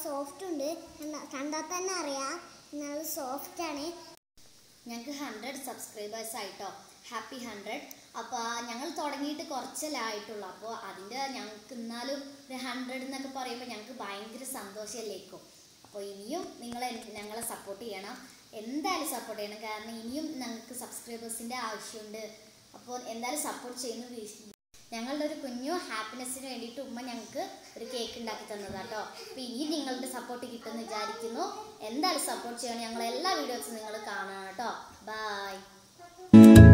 soft ഉണ്ട് കണ്ട- കണ്ടാൽ തന്നെ അറിയാം നല്ല സോഫ്റ്റ് ആണ് ഞങ്ങൾക്ക് ഹൺഡ്രഡ് സബ്സ്ക്രൈബേഴ്സ് ആയിട്ടോ ഹാപ്പി ഹൺഡ്രഡ് അപ്പോൾ ഞങ്ങൾ തുടങ്ങിയിട്ട് കുറച്ചല്ലേ ആയിട്ടുള്ളൂ അപ്പോൾ അതിൻ്റെ ഞങ്ങൾക്ക് എന്നാലും ഒരു ഹൺഡ്രഡ് എന്നൊക്കെ പറയുമ്പോൾ ഞങ്ങൾക്ക് ഭയങ്കര സന്തോഷമല്ലേക്കും അപ്പോൾ ഇനിയും നിങ്ങൾ ഞങ്ങളെ സപ്പോർട്ട് ചെയ്യണം എന്തായാലും സപ്പോർട്ട് ചെയ്യണം കാരണം ഇനിയും ഞങ്ങൾക്ക് സബ്സ്ക്രൈബേഴ്സിൻ്റെ ആവശ്യമുണ്ട് അപ്പോൾ എന്തായാലും സപ്പോർട്ട് ചെയ്യുന്നു വീ- ഞങ്ങളുടെ ഒരു കുഞ്ഞു ഹാപ്പിനെസ്സിന് വേണ്ടിയിട്ട് ഉമ്മ ഞങ്ങൾക്ക് ഒരു കേക്ക് ഉണ്ടാക്കി തന്നതാട്ടോ അപ്പോൾ ഇനി നിങ്ങളുടെ സപ്പോർട്ട് കിട്ടുമെന്ന് വിചാരിക്കുന്നു എന്തായാലും സപ്പോർട്ട് ചെയ്യണം ഞങ്ങൾ എല്ലാ വീഡിയോസും നിങ്ങൾ കാണണം കേട്ടോ ബൈ